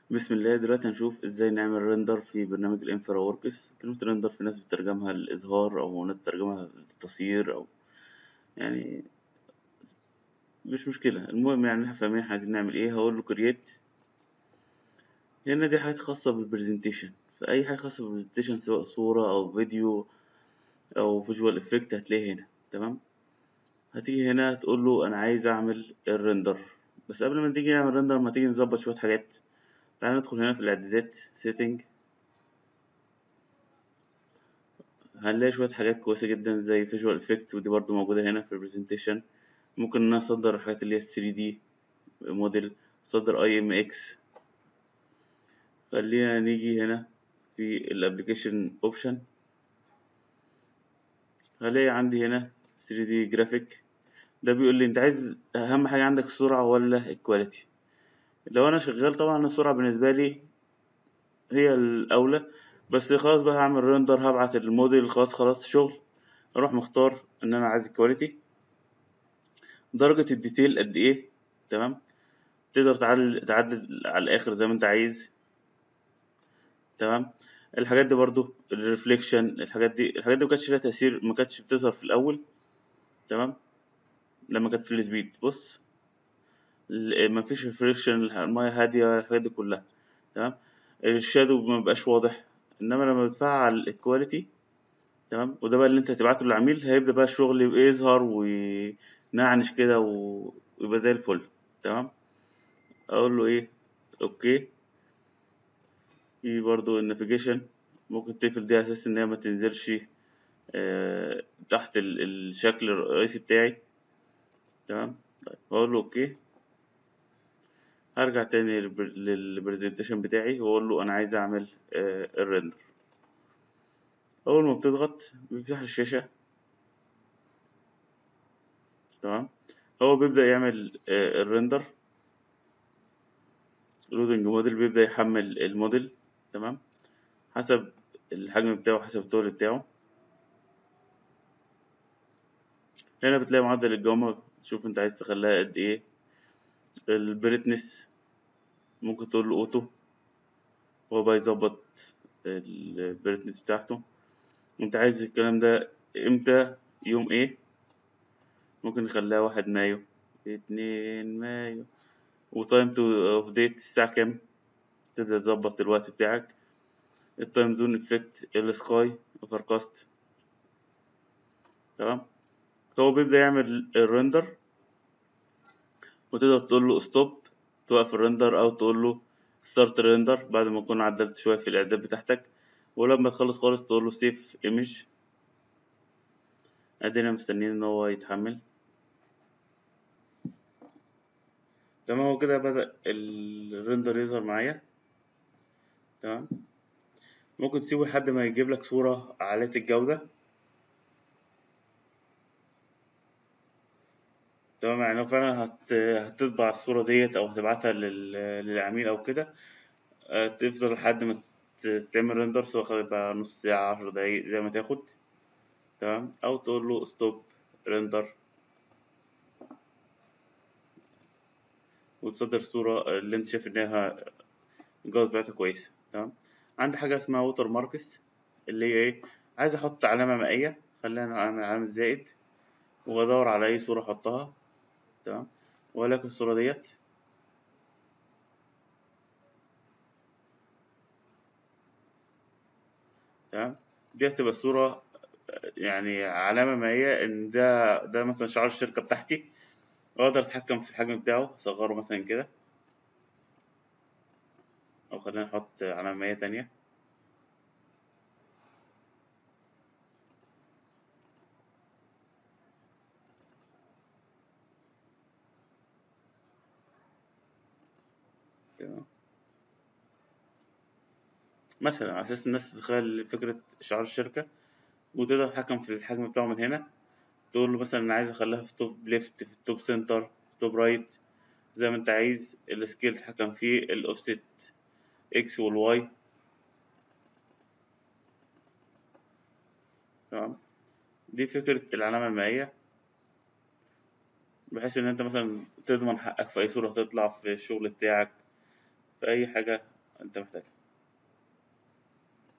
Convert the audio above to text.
بسم الله دلوقتي هنشوف ازاي نعمل ريندر في برنامج الانفرا وركس كلمة ريندر في ناس بتترجمها للإظهار أو ناس بتترجمها للتصوير أو يعني مش مشكلة المهم يعني احنا فاهمين احنا عايزين نعمل ايه هقول له كرييت هنا دي حاجات خاصة بالبرزنتيشن فأي حاجة خاصة بالبرزنتيشن سواء صورة أو فيديو أو فيجوال افكت هتلاقيه هنا تمام هتيجي هنا تقول له أنا عايز أعمل الريندر بس قبل ما تيجي نعمل ريندر ما تيجي نظبط شوية حاجات تعال ندخل هنا في الإعدادات سيتنج هنلاقي شوية حاجات كويسة جدا زي فيجوال افكت ودي برضو موجودة هنا في البرزنتيشن ممكن ان انا اصدر الحاجات اللي هي 3 دي موديل اصدر اي ام اكس خلينا نيجي هنا في الابلكيشن اوبشن هلاقي عندي هنا 3 دي جرافيك ده بيقول لي انت عايز اهم حاجه عندك السرعه ولا الكواليتي لو انا شغال طبعا السرعه بالنسبه لي هي الاولى بس خلاص بقى هعمل ريندر هبعت الموديل خلاص خلاص شغل اروح مختار ان انا عايز الكواليتي درجة الديتيل قد ايه تمام تقدر تعدل تعدل على الاخر زي ما انت عايز تمام الحاجات دي برضو الريفليكشن الحاجات دي الحاجات دي ما كانتش لها تأثير ما كانتش بتظهر في الأول تمام لما كانت في السبيد بص ما فيش ريفليكشن المية هادية الحاجات دي كلها تمام الشادو ما بقاش واضح انما لما بتفعل الكواليتي تمام وده بقى اللي انت هتبعته للعميل هيبدأ بقى الشغل يبقى يظهر وينعنش كده ويبقى زي الفل تمام اقول له ايه اوكي في برضو النافيجيشن ممكن تقفل دي اساس ان هي ما تنزلش آه تحت الشكل الرئيسي بتاعي تمام طيب اقول له اوكي هرجع تاني للبرزنتيشن بتاعي واقول له انا عايز اعمل آه الريندر اول ما بتضغط بيفتح الشاشة تمام هو بيبدأ يعمل آه الريندر لودنج موديل بيبدأ يحمل الموديل تمام حسب الحجم بتاعه حسب الطول بتاعه هنا بتلاقي معدل الجوامع شوف انت عايز تخليها قد ايه البريتنس ممكن تقول له اوتو هو بقى يظبط البريتنس بتاعته انت عايز الكلام ده امتى يوم ايه ممكن نخليها واحد مايو اتنين مايو وتايم تو اوف ديت الساعة كام تبدأ تظبط الوقت بتاعك التايم زون افكت السكاي اوفركاست تمام هو بيبدأ يعمل الريندر وتقدر تقول له ستوب توقف الريندر او تقول له ستارت ريندر بعد ما تكون عدلت شوية في الاعداد بتاعتك ولما تخلص خالص تقول له سيف ايمج ادينا مستنيين ان هو يتحمل تمام هو كده بدأ الريندر يظهر معايا تمام ممكن تسيبه لحد ما يجيب لك صورة عالية الجودة تمام يعني لو فعلا هت... هتطبع الصورة ديت أو هتبعتها لل... للعميل أو كده تفضل لحد ما تعمل ريندر سواء بقى نص ساعة عشر دقايق زي ما تاخد تمام أو تقول له ستوب ريندر وتصدر الصورة اللي انت شايف انها الجودة بتاعتها كويسة تمام عندي حاجة اسمها ووتر ماركس اللي هي ايه عايز احط علامة مائية خلينا اعمل علامة زائد وادور على اي صورة احطها تمام ولكن الصورة ديت تمام دي هتبقى الصورة يعني علامة مائية ان ده ده مثلا شعار الشركة بتاعتي واقدر اتحكم في الحجم بتاعه اصغره مثلا كده او خلينا نحط علامة مائية تانية تمام مثلا على اساس الناس تتخيل فكرة شعار الشركة وتقدر تتحكم في الحجم بتاعه من هنا تقول له مثلا انا عايز اخليها في توب ليفت في التوب سنتر في توب رايت زي ما انت عايز السكيل تتحكم فيه الاوفست اكس والواي تمام دي فكرة العلامة المائية بحيث ان انت مثلا تضمن حقك في اي صورة تطلع في الشغل بتاعك في اي حاجة انت محتاجها